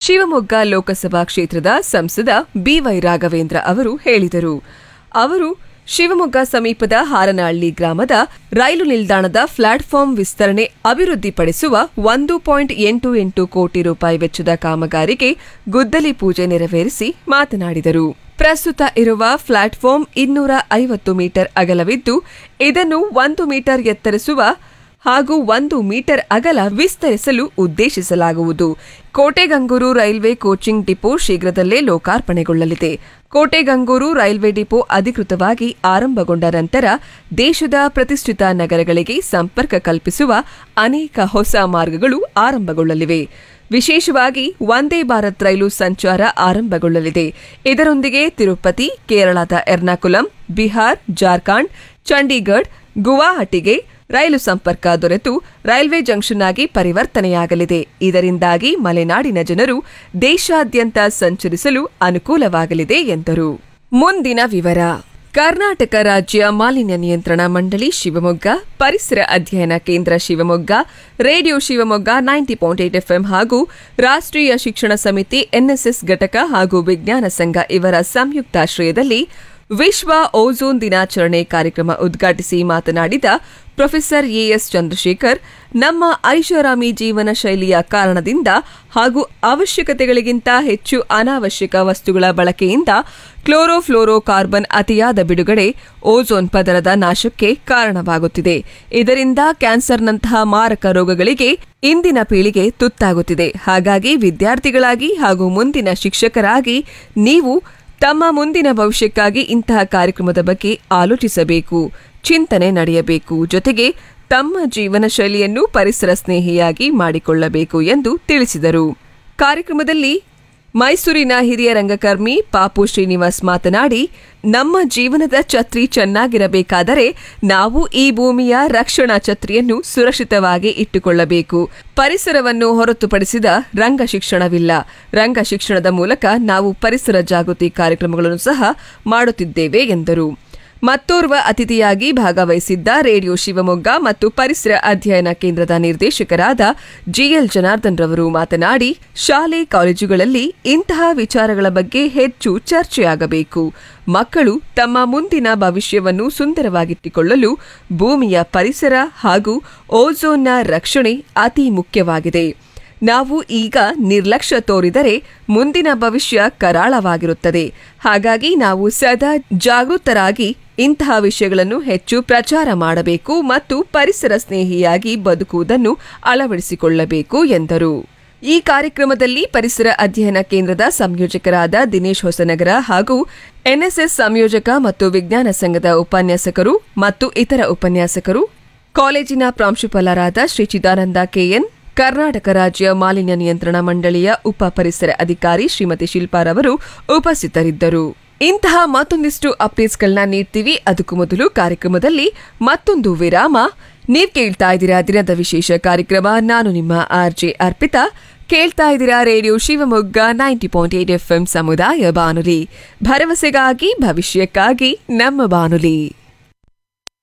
ಶಿವಮೊಗ್ಗ ಲೋಕಸಭಾ ಕ್ಷೇತ್ರದ ಸಂಸದ ಬಿವೈ ರಾಘವೇಂದ್ರ ಅವರು ಹೇಳಿದರು ಅವರು ಶಿವಮೊಗ್ಗ ಸಮೀಪದ ಹಾರನಹಳ್ಳಿ ಗ್ರಾಮದ ರೈಲು ನಿಲ್ದಾಣದ ಪ್ಲಾಟ್ಫಾರ್ಮ್ ವಿಸ್ತರಣೆ ಅಭಿವೃದ್ಧಿಪಡಿಸುವ ಒಂದು ಪಾಯಿಂಟ್ ಎಂಟು ಎಂಟು ಕೋಟಿ ರೂಪಾಯಿ ವೆಚ್ಚದ ಕಾಮಗಾರಿಗೆ ಗುದ್ದಲಿ ಪೂಜೆ ನೆರವೇರಿಸಿ ಮಾತನಾಡಿದರು ಪ್ರಸ್ತುತ ಇರುವ ಪ್ಲಾಟ್ಫಾರ್ಮ್ ಇನ್ನೂರ ಐವತ್ತು ಮೀಟರ್ ಅಗಲವಿದ್ದು ಇದನ್ನು ಒಂದು ಮೀಟರ್ ಎತ್ತರಿಸುವ ಹಾಗೂ ಒಂದು ಮೀಟರ್ ಅಗಲ ವಿಸ್ತರಿಸಲು ಉದ್ದೇಶಿಸಲಾಗುವುದು ಕೋಟೆಗಂಗೂರು ರೈಲ್ವೆ ಕೋಚಿಂಗ್ ಡಿಪೋ ಶೀಘ್ರದಲ್ಲೇ ಲೋಕಾರ್ಪಣೆಗೊಳ್ಳಲಿದೆ ಕೋಟೆಗಂಗೂರು ರೈಲ್ವೆ ಡಿಪೋ ಅಧಿಕೃತವಾಗಿ ಆರಂಭಗೊಂಡ ನಂತರ ದೇಶದ ಪ್ರತಿಷ್ಠಿತ ನಗರಗಳಿಗೆ ಸಂಪರ್ಕ ಕಲ್ಪಿಸುವ ಅನೇಕ ಹೊಸ ಮಾರ್ಗಗಳು ಆರಂಭಗೊಳ್ಳಲಿವೆ ವಿಶೇಷವಾಗಿ ವಂದೇ ಭಾರತ್ ರೈಲು ಸಂಚಾರ ಆರಂಭಗೊಳ್ಳಲಿದೆ ಇದರೊಂದಿಗೆ ತಿರುಪತಿ ಕೇರಳದ ಎರ್ನಾಕುಲಂ ಬಿಹಾರ್ ಜಾರ್ಖಂಡ್ ಚಂಡೀಗಢ್ ಗುವಾಹಟಿಗೆ ರೈಲು ಸಂಪರ್ಕ ದೊರೆತು ರೈಲ್ವೆ ಜಂಕ್ಷನ್ ಆಗಿ ಪರಿವರ್ತನೆಯಾಗಲಿದೆ ಇದರಿಂದಾಗಿ ಮಲೆನಾಡಿನ ಜನರು ದೇಶಾದ್ಯಂತ ಸಂಚರಿಸಲು ಅನುಕೂಲವಾಗಲಿದೆ ಎಂದರು ಮುಂದಿನ ವಿವರ ಕರ್ನಾಟಕ ರಾಜ್ಯ ಮಾಲಿನ್ಯ ನಿಯಂತ್ರಣ ಮಂಡಳಿ ಶಿವಮೊಗ್ಗ ಪರಿಸರ ಅಧ್ಯಯನ ಕೇಂದ್ರ Shivamogga radio Shivamogga ninety point eight FM ಹಾಗೂ ರಾಷ್ಟ್ರೀಯ ಶಿಕ್ಷಣ ಸಮಿತಿ ಎನ್ಎಸ್ಎಸ್ ಘಟಕ ಹಾಗೂ ವಿಜ್ಞಾನ ಸಂಘ ಇವರ ಸಂಯುಕ್ತಾಶ್ರಯದಲ್ಲಿ ವಿಶ್ವ ಓಝೋನ್ ದಿನಾಚರಣೆ ಕಾರ್ಯಕ್ರಮ ಉದ್ಘಾಟಿಸಿ ಮಾತನಾಡಿದ ಪ್ರೊಫೆಸರ್ ಎಎಸ್ ಚಂದ್ರಶೇಖರ್ ನಮ್ಮ ಐಷಾರಾಮಿ ಜೀವನ ಶೈಲಿಯ ಕಾರಣದಿಂದ ಹಾಗೂ ಅವಶ್ಯಕತೆಗಳಿಗಿಂತ ಹೆಚ್ಚು ಅನಾವಶ್ಯಕ ವಸ್ತುಗಳ ಬಳಕೆಯಿಂದ ಕ್ಲೋರೋಫ್ಲೋರೋ ಕಾರ್ಬನ್ ಅತಿಯಾದ ಬಿಡುಗಡೆ ಓಝೋನ್ ಪದರದ ನಾಶಕ್ಕೆ ಕಾರಣವಾಗುತ್ತಿದೆ ಇದರಿಂದ ಕ್ಯಾನ್ಸರ್ನಂತಹ ಮಾರಕ ರೋಗಗಳಿಗೆ ಇಂದಿನ ಪೀಳಿಗೆ ತುತ್ತಾಗುತ್ತಿದೆ ಹಾಗಾಗಿ ವಿದ್ಯಾರ್ಥಿಗಳಾಗಿ ಹಾಗೂ ಮುಂದಿನ ಶಿಕ್ಷಕರಾಗಿ ನೀವು ತಮ್ಮ ಮುಂದಿನ ಭವಿಷ್ಯಕ್ಕಾಗಿ ಇಂತಹ ಕಾರ್ಯಕ್ರಮದ ಬಗ್ಗೆ ಆಲೋಚಿಸಬೇಕು ಚಿಂತನೆ ನಡೆಯಬೇಕು ಜೊತೆಗೆ ತಮ್ಮ ಜೀವನ ಶೈಲಿಯನ್ನು ಪರಿಸರ ಸ್ನೇಹಿಯಾಗಿ ಮಾಡಿಕೊಳ್ಳಬೇಕು ಎಂದು ತಿಳಿಸಿದರು ಕಾರ್ಯಕ್ರಮದಲ್ಲಿ ಮೈಸೂರಿನ ಹಿರಿಯ ರಂಗಕರ್ಮಿ ಪಾಪು ಶ್ರೀನಿವಾಸ್ ಮಾತನಾಡಿ ನಮ್ಮ ಜೀವನದ ಛತ್ರಿ ಚೆನ್ನಾಗಿರಬೇಕಾದರೆ ನಾವು ಈ ಭೂಮಿಯ ರಕ್ಷಣಾ ಛತ್ರಿಯನ್ನು ಸುರಕ್ಷಿತವಾಗಿ ಇಟ್ಟುಕೊಳ್ಳಬೇಕು ಪರಿಸರವನ್ನು ಹೊರತುಪಡಿಸಿದ ರಂಗ ಶಿಕ್ಷಣವಿಲ್ಲ ರಂಗ ಶಿಕ್ಷಣದ ಮೂಲಕ ನಾವು ಪರಿಸರ ಜಾಗೃತಿ ಕಾರ್ಯಕ್ರಮಗಳನ್ನು ಸಹ ಮಾಡುತ್ತಿದ್ದೇವೆ ಎಂದರು ಮತ್ತೋರ್ವ ಅತಿಥಿಯಾಗಿ ಭಾಗವಹಿಸಿದ್ದ ರೇಡಿಯೋ ಶಿವಮೊಗ್ಗ ಮತ್ತು ಪರಿಸರ ಅಧ್ಯಯನ ಕೇಂದ್ರದ ನಿರ್ದೇಶಕರಾದ ಜಿಎಲ್ ಜನಾರ್ದನ್ ರವರು ಮಾತನಾಡಿ ಶಾಲೆ ಕಾಲೇಜುಗಳಲ್ಲಿ ಇಂತಹ ವಿಚಾರಗಳ ಬಗ್ಗೆ ಹೆಚ್ಚು ಚರ್ಚೆಯಾಗಬೇಕು ಮಕ್ಕಳು ತಮ್ಮ ಮುಂದಿನ ಭವಿಷ್ಯವನ್ನು ಸುಂದರವಾಗಿಟ್ಟುಕೊಳ್ಳಲು ಭೂಮಿಯ ಪರಿಸರ ಹಾಗೂ ಓಝೋನ್ನ ರಕ್ಷಣೆ ಅತಿ ಮುಖ್ಯವಾಗಿದೆ ನಾವು ಈಗ ನಿರ್ಲಕ್ಷ್ಯ ತೋರಿದರೆ ಮುಂದಿನ ಭವಿಷ್ಯ ಕರಾಳವಾಗಿರುತ್ತದೆ ಹಾಗಾಗಿ ನಾವು ಸದಾ ಜಾಗೃತರಾಗಿ ಇಂತಹ ವಿಷಯಗಳನ್ನು ಹೆಚ್ಚು ಪ್ರಚಾರ ಮಾಡಬೇಕು ಮತ್ತು ಪರಿಸರ ಸ್ನೇಹಿಯಾಗಿ ಬದುಕುವುದನ್ನು ಅಳವಡಿಸಿಕೊಳ್ಳಬೇಕು ಎಂದರು ಈ ಕಾರ್ಯಕ್ರಮದಲ್ಲಿ ಪರಿಸರ ಅಧ್ಯಯನ ಕೇಂದ್ರದ ಸಂಯೋಜಕರಾದ ದಿನೇಶ್ ಹೊಸನಗರ ಹಾಗೂ ಎನ್ಎಸ್ಎಸ್ ಸಂಯೋಜಕ ಮತ್ತು ವಿಜ್ಞಾನ ಸಂಘದ ಉಪನ್ಯಾಸಕರು ಮತ್ತು ಇತರ ಉಪನ್ಯಾಸಕರು ಕಾಲೇಜಿನ ಪ್ರಾಂಶುಪಾಲರಾದ ಶ್ರೀ ಚಿದಾನಂದ ಕೆಎನ್ ಕರ್ನಾಟಕ ರಾಜ್ಯ ಮಾಲಿನ್ಯ ನಿಯಂತ್ರಣ ಮಂಡಳಿಯ ಉಪ ಪರಿಸರ ಅಧಿಕಾರಿ ಶ್ರೀಮತಿ ಶಿಲ್ಪಾರವರು ಉಪಸ್ಥಿತರಿದ್ದರು ಇಂತಹ ಮತ್ತೊಂದಿಷ್ಟು ಅಪ್ಡೇಟ್ಸ್ಗಳನ್ನ ನೀಡ್ತೀವಿ ಅದಕ್ಕೂ ಮೊದಲು ಕಾರ್ಯಕ್ರಮದಲ್ಲಿ ಮತ್ತೊಂದು ವಿರಾಮ ನೀವ್ ಕೇಳ್ತಾ ಇದ್ದೀರಾ ದಿನದ ವಿಶೇಷ ಕಾರ್ಯಕ್ರಮ ನಾನು ನಿಮ್ಮ ಆರ್ಜೆ ಅರ್ಪಿತಾ ಕೇಳ್ತಾ ಇದ್ದೀರಾ radio Shivamogga ninety point eight FM ಸಮುದಾಯ ಬಾನುಲಿ ಭರವಸೆಗಾಗಿ ಭವಿಷ್ಯಕ್ಕಾಗಿ ನಮ್ಮ ಬಾನುಲಿ